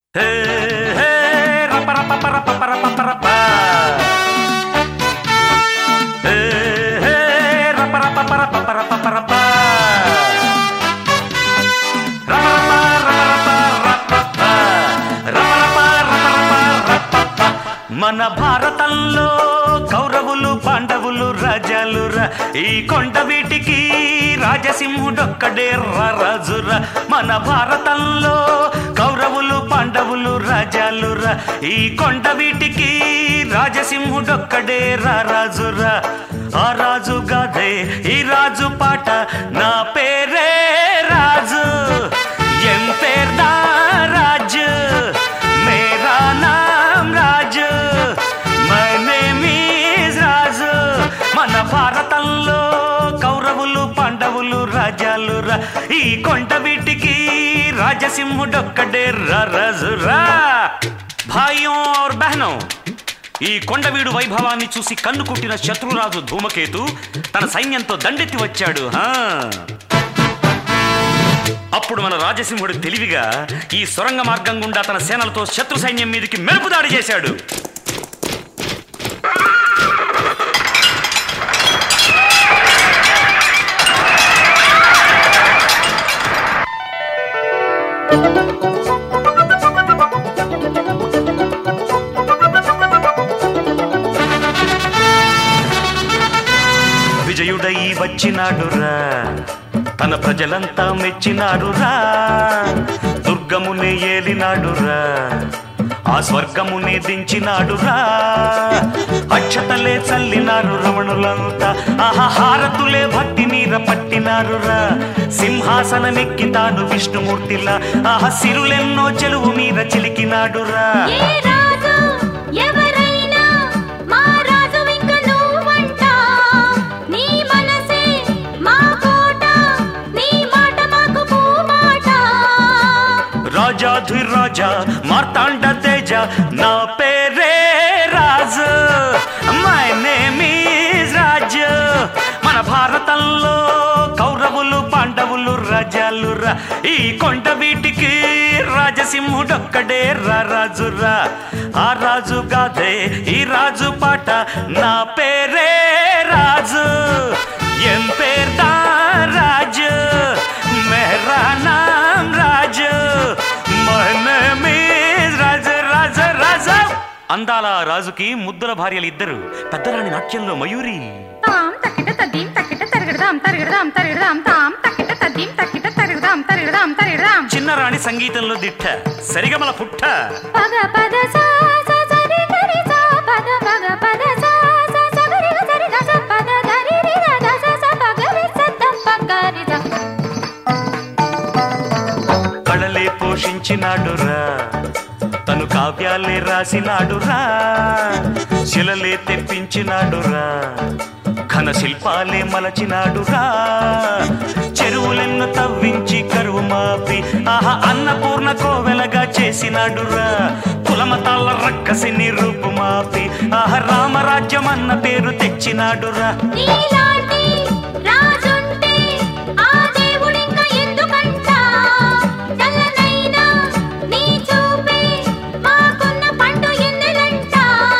హే హే రప రప ప రప ప రప ప రప. హే హే రప రప ప రప ప రప ప రప. రప రప రప రప రప ప. రప రప రప రప రప ప. మన భారతంలో కౌరవులు పాండవులు రాజాలు రా ఈ కొండ వీటికి రాజసింహుడొక్కడే రాజురా మన భారతంలో కౌరవులు పాండవులు రాజాలు రా ఈ కొండ వీటికి రాజసింహుడొక్కడే రాజురా ఆ రాజు గాదే ఈ రాజు పాట నా పేరే రాజు ఎం పేర్దా రాజు మేరా నామ్ Raju my name is Raju మన భారతంలో కౌరవులు పాండవులు రాజాలు రా ఈ కొండ వీటికి రాజసింహుడొక్కడే రాజురా భాయ్యం और బహనో ఈ కొండవీడు వైభవాన్ని చూసి కన్ను కుట్టిన శత్రురాజు ధూమకేతు తన సైన్యంతో దండెత్తి వచ్చాడు హా అప్పుడు మన రాజసింహుడు తెలివిగా ఈ సొరంగ మార్గం గుండా తన సేనలతో శత్రు సైన్యం మీదకి మెరుపు దాడి చేశాడు విజయుడై వచ్చినాడురా తన ప్రజలంతా మెచ్చినాడురా దుర్గమునే ఏలినాడురా ఆ స్వర్గమునే దించినాడురా అక్షతలే చల్లినారు రమణులంతా ఆహా హారతులే భక్తి నీర పట్టినారురా సింహాసనమెక్కి తాను విష్ణుమూర్తిలా ఆహా సిరులెన్నో చెలువు మీర చిలికినాడురా ఏ రాజు ఎవరైనా మా రాజు ఇంక నువ్వంట నీ మనసే మా కోట నీ మాట మాకు పూమాట రాజాధిరాజా మార్తాండ తేజ నా పేరే Raju my name is Raju మన భారతంలో కౌరవులు పాండవులు రాజాలు రా ఈ కొండ వీటికి రాజసింహుడొక్కడే రా రాజురా ఆ రాజు గాదే ఈ రాజు పాట నా పేరే రాజు ఎం పేర్దా రాజు మేరా నామ్ రాజు రాజు రాజు రాజు అందాల ఆ రాజుకి ముద్దుల భార్యలు ఇద్దరు పెద్దరాణి నాట్యంలో మయూరి తాం తక్కిట తద్దీం తక్కిట తరగడదాం తరగడదాం తరగడదాం తాం తక్కిట తద్దీం తక్కిట తరగడదాం తరగడదాం తరగడదాం చిన్నరాణి సంగీతంలో దిట్ట సరిగమల పుట్ట పగ పద సా సా సరి గరి సా పద పగ పద సా సా స గరి గ సరి గ స పద గరి రి ర గ స స ప గరి స ద ప గరి ద కళలే పోషించినాడురా తను కావ్యాలే రాసినాడురా శిలలే తెప్పించినాడురా ఘన శిల్పాలే మలచినాడురా చెరువులెన్ను తవ్వించి కరువు మాపి ఆహా అన్నపూర్ణ కోవెలగా చేసినాడురా కులమతాల రక్కసిని రూపు మాపి ఆహా రామరాజ్యం అన్న పేరు తెచ్చినాడురా నీలాంటి రాజుంటే ఆ దేవుడింక ఎందుకంట చల్లనైనా నీ చూపే మాకున్న పండు ఎన్నెలంట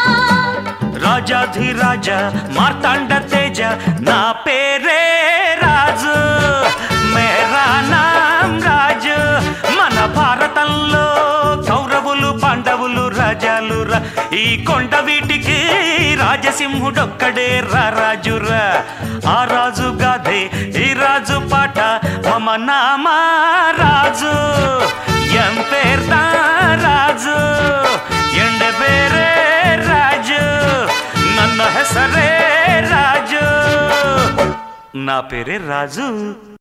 రాజాధిరాజ మార్తాండ తేజ నా పేరే రాజు మేరా నామ్ రాజు మన భారతంలో కౌరవులు పాండవులు రాజాలు రా ఈ కొండ వీటికి రాజసింహుడొక్కడే రా రాజురా ఆ రాజు గాదే ఈ రాజు పాట మమ నామా రాజు ఎం పేర్దా రాజు ఎండ పేరే రాజు ನನ್ನ ಹೆಸರೇ ರಾಜು నా పేరే రాజు